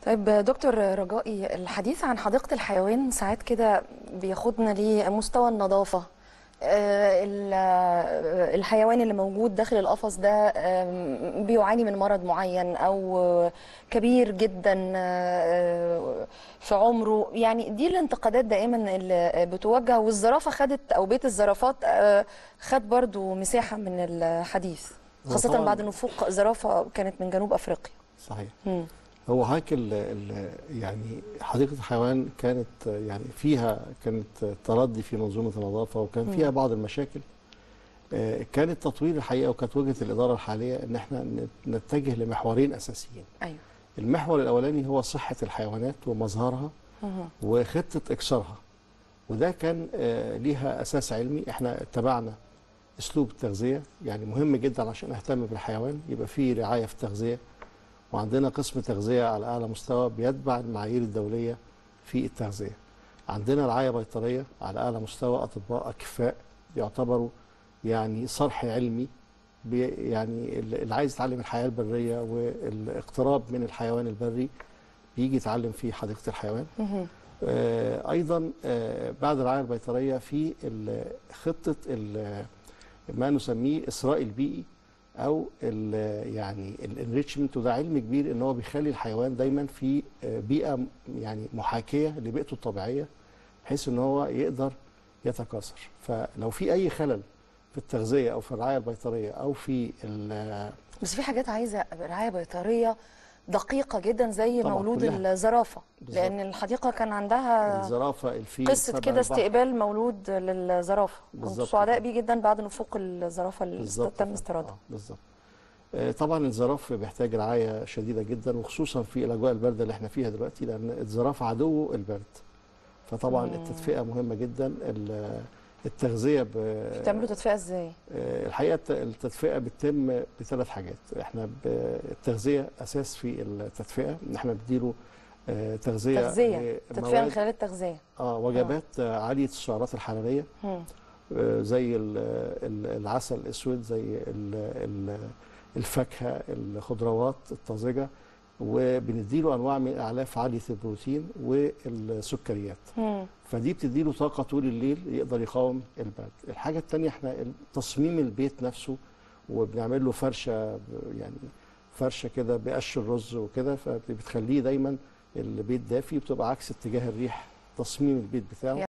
طيب دكتور رجائي الحديث عن حديقة الحيوان ساعات كده بياخدنا لمستوى النظافة آه، ال- آه، الحيوان اللي موجود داخل القفص ده آم، بيعاني من مرض معين او آه، كبير جدا آه، في عمره يعني دي الانتقادات دائما اللي بتوجه والزرافة خدت او بيت الزرافات آه، خد برضو مساحة من الحديث هو خاصة طبعاً- بعد نفوق زرافة كانت من جنوب افريقيا صحيح مم. هو هيك ال ال يعني حديقة الحيوان كانت يعني فيها كانت تردي في منظومة النظافة وكان فيها بعض المشاكل آه، كان التطوير الحقيقة وكانت وجهة الإدارة الحالية إن احنا ن- نتجه لمحورين أساسيين ايوه المحور الأولاني هو صحة الحيوانات ومظهرها مهم. وخطة إكسارها وده كان آه، ليها أساس علمي احنا اتبعنا أسلوب التغذية يعني مهم جدا عشان أهتم بالحيوان يبقى فيه رعاية في التغذية وعندنا قسم تغذية على أعلى مستوى بيتبع المعايير الدولية في التغذية عندنا رعاية بيطرية على أعلى مستوى أطباء أكفاء يعتبروا يعني صرح علمي بي يعني اللي عايز يتعلم الحياة البرية والاقتراب من الحيوان البري بيجي يتعلم في حديقة الحيوان مهم. آه، ايضا آه، بعد الرعايه البيطريه في ال- خطه ال- ما نسميه اسراء البيئي او ال- يعني الانريتشمنت وده علم كبير ان هو بيخلي الحيوان دايما في آه، بيئه م- يعني محاكيه لبيئته الطبيعيه بحيث ان هو يقدر يتكاثر فلو في اي خلل في التغذيه او في الرعايه البيطريه او في ال- بس في حاجات عايزه رعايه بيطريه دقيقه جدا زي طبعاً مولود كلها. الزرافه بالظبط. لان الحديقه كان عندها الزرافه الفيل قصه سبع كده البحر. استقبال مولود للزرافه كنت بالظبط سعداء كده. بيه جدا بعد نفوق الزرافه اللي بالظبط تم كده. استيرادها آه، بالظبط آه، طبعا الزراف بيحتاج رعايه شديده جدا وخصوصا في الاجواء البارده اللي احنا فيها دلوقتي لان الزراف عدو البرد فطبعا مم. التدفئه مهمه جدا ال- التغذيه ب... بتعملوا تدفئه ازاي؟ آه، الحقيقه الت- التدفئه بتتم بثلاث حاجات احنا ب... التغذيه اساس في التدفئه ان احنا بنديله آه، تغذيه تغذيه تدفئه من لمواد- خلال التغذيه اه وجبات آه، عاليه السعرات الحراريه مم. آه، زي ال- ال- العسل الاسود زي ال- ال- الفاكهه الخضروات الطازجه وبنديله انواع من الاعلاف عاليه البروتين والسكريات مم. فدي بتديله طاقه طول الليل يقدر يقاوم البرد الحاجه الثانيه احنا تصميم البيت نفسه وبنعمل له فرشه ب- يعني فرشه كده بقش الرز وكده فبتخليه دايما البيت دافي وبتبقى عكس اتجاه الريح تصميم البيت بتاعه